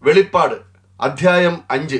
വെളിപ്പാട് അധ്യായം അഞ്ച്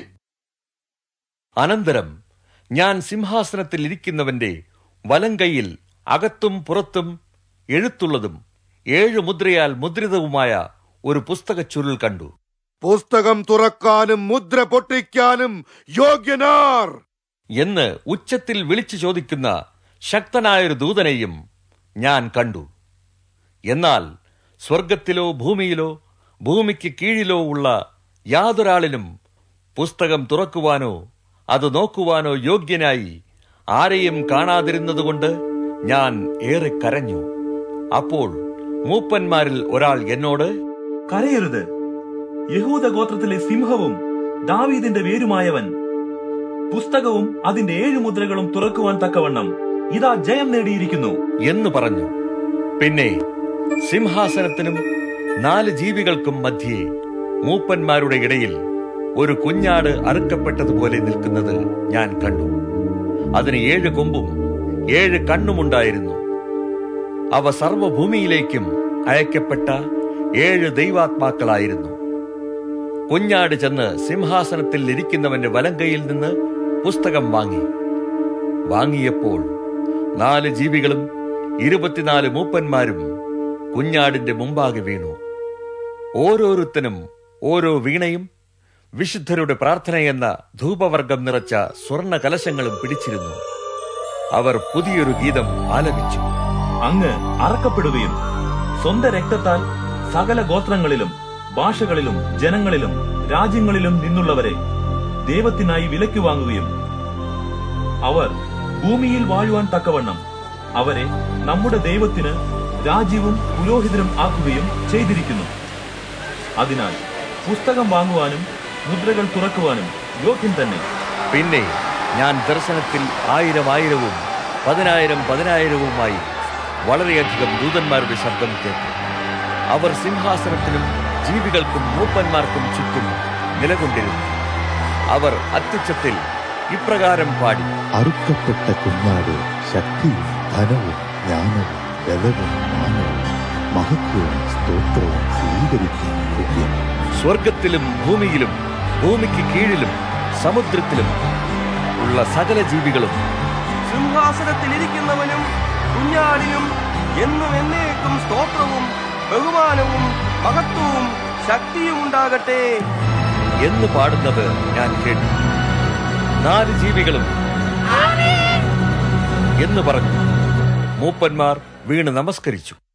അനന്തരം ഞാൻ സിംഹാസനത്തിൽ ഇരിക്കുന്നവന്റെ വലങ്കൈയിൽ അകത്തും പുറത്തും എഴുത്തുള്ളതും ഏഴു മുദ്രയാൽ മുദ്രിതവുമായ ഒരു പുസ്തക ചുരുൾ കണ്ടു പുസ്തകം തുറക്കാനും മുദ്ര പൊട്ടിക്കാനും യോഗ്യനാർ എന്ന് ഉച്ചത്തിൽ വിളിച്ചു ചോദിക്കുന്ന ശക്തനായൊരു ദൂതനെയും ഞാൻ കണ്ടു എന്നാൽ സ്വർഗത്തിലോ ഭൂമിയിലോ ഭൂമിക്ക് കീഴിലോ ഉള്ള യാതൊരാളിനും പുസ്തകം തുറക്കുവാനോ അത് നോക്കുവാനോ യോഗ്യനായി ആരെയും കാണാതിരുന്നതുകൊണ്ട് ഞാൻ ഏറെ കരഞ്ഞു അപ്പോൾ മൂപ്പന്മാരിൽ ഒരാൾ എന്നോട് കരയരുത് യഹൂദ ഗോത്രത്തിലെ സിംഹവും ദാവീദിന്റെ വേരുമായവൻ പുസ്തകവും അതിന്റെ ഏഴു മുദ്രകളും തുറക്കുവാൻ തക്കവണ്ണം ഇതാ ജയം നേടിയിരിക്കുന്നു എന്ന് പറഞ്ഞു പിന്നെ സിംഹാസനത്തിനും നാല് ജീവികൾക്കും മധ്യേ മൂപ്പന്മാരുടെ ഇടയിൽ ഒരു കുഞ്ഞാട് അറുക്കപ്പെട്ടതുപോലെ നിൽക്കുന്നത് ഞാൻ കണ്ടു അതിന് ഏഴ് കൊമ്പും ഏഴ് കണ്ണുമുണ്ടായിരുന്നു അവ സർവഭൂമിയിലേക്കും അയക്കപ്പെട്ട ഏഴ് ദൈവാത്മാക്കളായിരുന്നു കുഞ്ഞാട് ചെന്ന് സിംഹാസനത്തിൽ ഇരിക്കുന്നവന്റെ വലങ്കയിൽ നിന്ന് പുസ്തകം വാങ്ങി വാങ്ങിയപ്പോൾ നാല് ജീവികളും ഇരുപത്തിനാല് മൂപ്പന്മാരും കുഞ്ഞാടിന്റെ മുമ്പാകെ വീണു ഓരോരുത്തനും ഓരോ വീണയും വിശുദ്ധരുടെ പ്രാർത്ഥനയെന്ന ധൂപവർഗം നിറച്ച സ്വർണ കലശങ്ങളും പിടിച്ചിരുന്നു അവർ പുതിയൊരു ഗീതം ആലപിച്ചു അങ്ങ് അറക്കപ്പെടുകയും സ്വന്തം രക്തത്താൽ സകല ഗോത്രങ്ങളിലും ഭാഷകളിലും ജനങ്ങളിലും രാജ്യങ്ങളിലും നിന്നുള്ളവരെ ദൈവത്തിനായി വിലയ്ക്ക് വാങ്ങുകയും അവർ ഭൂമിയിൽ വാഴുവാൻ തക്കവണ്ണം അവരെ നമ്മുടെ ദൈവത്തിന് രാജ്യവും പുരോഹിതരും ആക്കുകയും ചെയ്തിരിക്കുന്നു അതിനാൽ പുസ്തകം വാങ്ങുവാനും മുദ്രകൾ തുറക്കുവാനും യോഗ്യൻ തന്നെ പിന്നെ ഞാൻ ദർശനത്തിൽ ആയിരം ആയിരവും പതിനായിരം പതിനായിരവുമായി വളരെയധികം ദൂതന്മാരുടെ ശബ്ദം കേട്ടു അവർ സിംഹാസനത്തിനും ജീവികൾക്കും മൂപ്പന്മാർക്കും ചുറ്റും നിലകൊണ്ടിരുന്നു അവർ അത്യുച്ചത്തിൽ ഇപ്രകാരം പാടി അറുക്കപ്പെട്ട കുഞ്ഞാട് ശക്തിയും ധനവും ജ്ഞാനവും ബലവും മാനവും മഹത്വവും സ്തോത്രവും സ്വീകരിക്കാൻ യോഗ്യം സ്വർഗത്തിലും ഭൂമിയിലും ഭൂമിക്ക് കീഴിലും സമുദ്രത്തിലും ഉള്ള സകല ജീവികളും സിംഹാസനത്തിലിരിക്കുന്നവനും കുഞ്ഞാടിനും എന്നും എന്നേക്കും സ്തോത്രവും ബഹുമാനവും മഹത്വവും ശക്തിയും ഉണ്ടാകട്ടെ എന്ന് പാടുന്നത് ഞാൻ കേട്ടു നാല് ജീവികളും എന്ന് പറഞ്ഞു മൂപ്പന്മാർ വീണ് നമസ്കരിച്ചു